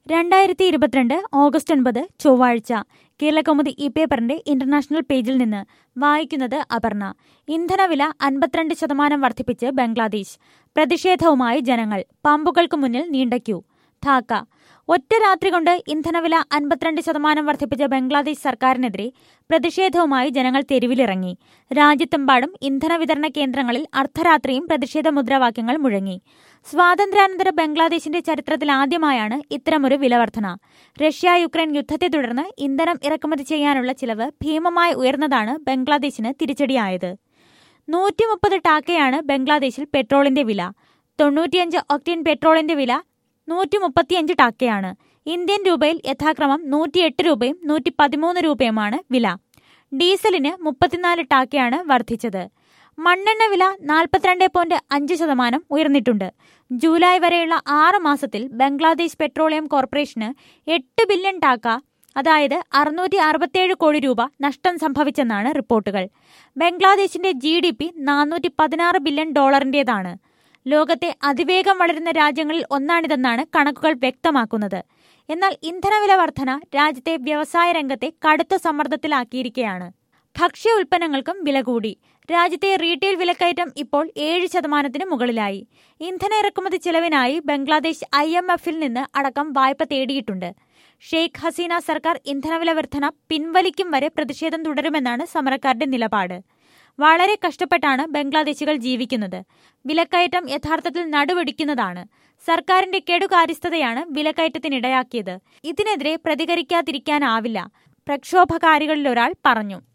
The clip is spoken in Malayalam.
രണ്ടായിരത്തി ഇരുപത്തിരണ്ട് ഓഗസ്റ്റ് ഒൻപത് ചൊവ്വാഴ്ച കേരളകൗമുദി ഈ പേപ്പറിന്റെ ഇന്റർനാഷണൽ പേജിൽ നിന്ന് വായിക്കുന്നത് അപർണ ഇന്ധനവില അൻപത്തിരണ്ട് ശതമാനം വർദ്ധിപ്പിച്ച് ബംഗ്ലാദേശ് പ്രതിഷേധവുമായി ജനങ്ങൾ പമ്പുകൾക്ക് മുന്നിൽ നീണ്ട ക്യൂ ധാക്ക ഒറ്റ രാത്രി കൊണ്ട് ഇന്ധനവില അൻപത്തിരണ്ട് ശതമാനം വർദ്ധിപ്പിച്ച ബംഗ്ലാദേശ് സർക്കാരിനെതിരെ പ്രതിഷേധവുമായി ജനങ്ങൾ തെരുവിലിറങ്ങി രാജ്യത്തെമ്പാടും ഇന്ധന വിതരണ കേന്ദ്രങ്ങളിൽ അർദ്ധരാത്രിയും പ്രതിഷേധ മുദ്രാവാക്യങ്ങൾ മുഴങ്ങി സ്വാതന്ത്ര്യാനന്തര ബംഗ്ലാദേശിന്റെ ചരിത്രത്തിൽ ആദ്യമായാണ് ഇത്തരമൊരു വിലവർധന റഷ്യ യുക്രൈൻ യുദ്ധത്തെ തുടർന്ന് ഇന്ധനം ഇറക്കുമതി ചെയ്യാനുള്ള ചിലവ് ഭീമമായി ഉയർന്നതാണ് ബംഗ്ലാദേശിന് തിരിച്ചടിയായത് നൂറ്റി മുപ്പത് ടാക്കയാണ് ബംഗ്ലാദേശിൽ പെട്രോളിന്റെ വില തൊണ്ണൂറ്റിയഞ്ച് ഒക്ടീൻ പെട്രോളിന്റെ വില നൂറ്റി മുപ്പത്തിയഞ്ച് ടാക്കയാണ് ഇന്ത്യൻ രൂപയിൽ യഥാക്രമം നൂറ്റിയെട്ട് രൂപയും നൂറ്റി പതിമൂന്ന് രൂപയുമാണ് വില ഡീസലിന് മുപ്പത്തിനാല് ടാക്കയാണ് വർദ്ധിച്ചത് മണ്ണെണ്ണ വില നാൽപ്പത്തിരണ്ട് പോയിന്റ് അഞ്ച് ശതമാനം ഉയർന്നിട്ടുണ്ട് ജൂലൈ വരെയുള്ള ആറ് മാസത്തിൽ ബംഗ്ലാദേശ് പെട്രോളിയം കോർപ്പറേഷന് എട്ട് ബില്യൺ ടാക്ക അതായത് അറുന്നൂറ്റി അറുപത്തിയേഴ് കോടി രൂപ നഷ്ടം സംഭവിച്ചെന്നാണ് റിപ്പോർട്ടുകൾ ബംഗ്ലാദേശിന്റെ ജി ഡി പി നാനൂറ്റി പതിനാറ് ബില്യൺ ഡോളറിന്റേതാണ് ലോകത്തെ അതിവേഗം വളരുന്ന രാജ്യങ്ങളിൽ ഒന്നാണിതെന്നാണ് കണക്കുകൾ വ്യക്തമാക്കുന്നത് എന്നാൽ ഇന്ധനവില വർധന രാജ്യത്തെ വ്യവസായ രംഗത്തെ കടുത്ത സമ്മർദ്ദത്തിലാക്കിയിരിക്കുകയാണ് ഭക്ഷ്യ ഉൽപ്പന്നങ്ങൾക്കും വില കൂടി രാജ്യത്തെ റീറ്റെയിൽ വിലക്കയറ്റം ഇപ്പോൾ ഏഴ് ശതമാനത്തിന് മുകളിലായി ഇന്ധന ഇറക്കുമതി ചെലവിനായി ബംഗ്ലാദേശ് ഐ എം എഫിൽ നിന്ന് അടക്കം വായ്പ തേടിയിട്ടുണ്ട് ഷെയ്ഖ് ഹസീന സർക്കാർ ഇന്ധനവില വർധന പിൻവലിക്കും വരെ പ്രതിഷേധം തുടരുമെന്നാണ് സമരക്കാരുടെ നിലപാട് വളരെ കഷ്ടപ്പെട്ടാണ് ബംഗ്ലാദേശികൾ ജീവിക്കുന്നത് വിലക്കയറ്റം യഥാർത്ഥത്തിൽ നടുവെടിക്കുന്നതാണ് സർക്കാരിന്റെ കെടുകാര്യസ്ഥതയാണ് വിലക്കയറ്റത്തിനിടയാക്കിയത് ഇതിനെതിരെ പ്രതികരിക്കാതിരിക്കാനാവില്ല പ്രക്ഷോഭകാരികളിലൊരാൾ പറഞ്ഞു